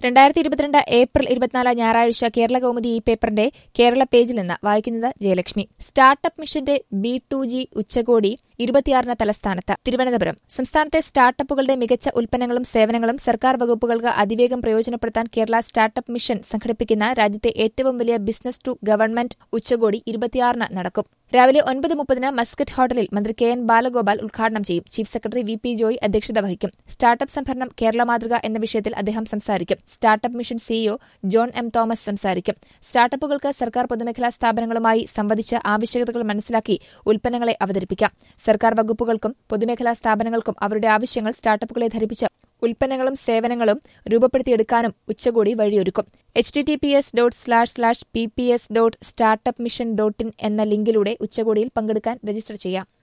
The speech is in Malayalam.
രണ്ടായിരത്തി ഇരുപത്തിരണ്ട് ഏപ്രിൽ ഇരുപത്തിനാല് ഞായറാഴ്ച കേരള കൗമുദി ഈ പേപ്പറിന്റെ കേരള പേജിൽ നിന്ന് വായിക്കുന്നത് ജയലക്ഷ്മി സ്റ്റാർട്ടപ്പ് മിഷന്റെ ബി ടു ജി ഉച്ചകോടി ഇരുപത്തിയാറിന് തലസ്ഥാനത്ത് തിരുവനന്തപുരം സംസ്ഥാനത്തെ സ്റ്റാർട്ടപ്പുകളുടെ മികച്ച ഉൽപ്പന്നങ്ങളും സേവനങ്ങളും സർക്കാർ വകുപ്പുകൾക്ക് അതിവേഗം പ്രയോജനപ്പെടുത്താൻ കേരള സ്റ്റാർട്ടപ്പ് മിഷൻ സംഘടിപ്പിക്കുന്ന രാജ്യത്തെ ഏറ്റവും വലിയ ബിസിനസ് ടു ഗവൺമെന്റ് ഉച്ചകോടി ഇരുപത്തിയാറിന് നടക്കും രാവിലെ ഒൻപത് മുപ്പതിന് മസ്കറ്റ് ഹോട്ടലിൽ മന്ത്രി കെ എൻ ബാലഗോപാൽ ഉദ്ഘാടനം ചെയ്യും chief secretary V P Joy അധ്യക്ഷത വഹിക്കും സ്റ്റാർട്ടപ്പ് സംഭരണം കേരള മാതൃക എന്ന വിഷയത്തിൽ അദ്ദേഹം സംസാരിക്കും startup mission CEO John M Thomas സംസാരിക്കും സ്റ്റാർട്ടപ്പുകൾക്ക് സർക്കാർ പൊതുമേഖലാ സ്ഥാപനങ്ങളുമായി സംവദിച്ച് ആവശ്യകതകൾ മനസ്സിലാക്കി ഉൽപ്പന്നങ്ങളെ അവതരിപ്പിക്കാം സർക്കാർ വകുപ്പുകൾക്കും പൊതുമേഖലാ സ്ഥാപനങ്ങൾക്കും അവരുടെ ആവശ്യങ്ങൾ സ്റ്റാർട്ടപ്പുകളെ ധരിപ്പിച്ച് ഉൽപ്പന്നങ്ങളും സേവനങ്ങളും രൂപപ്പെടുത്തിയെടുക്കാനും ഉച്ചകോടി വഴിയൊരുക്കും H T T P S dot slash slash P P S dot startup mission dot in എന്ന ലിങ്കിലൂടെ ഉച്ചകോടിയിൽ പങ്കെടുക്കാൻ രജിസ്റ്റർ ചെയ്യാം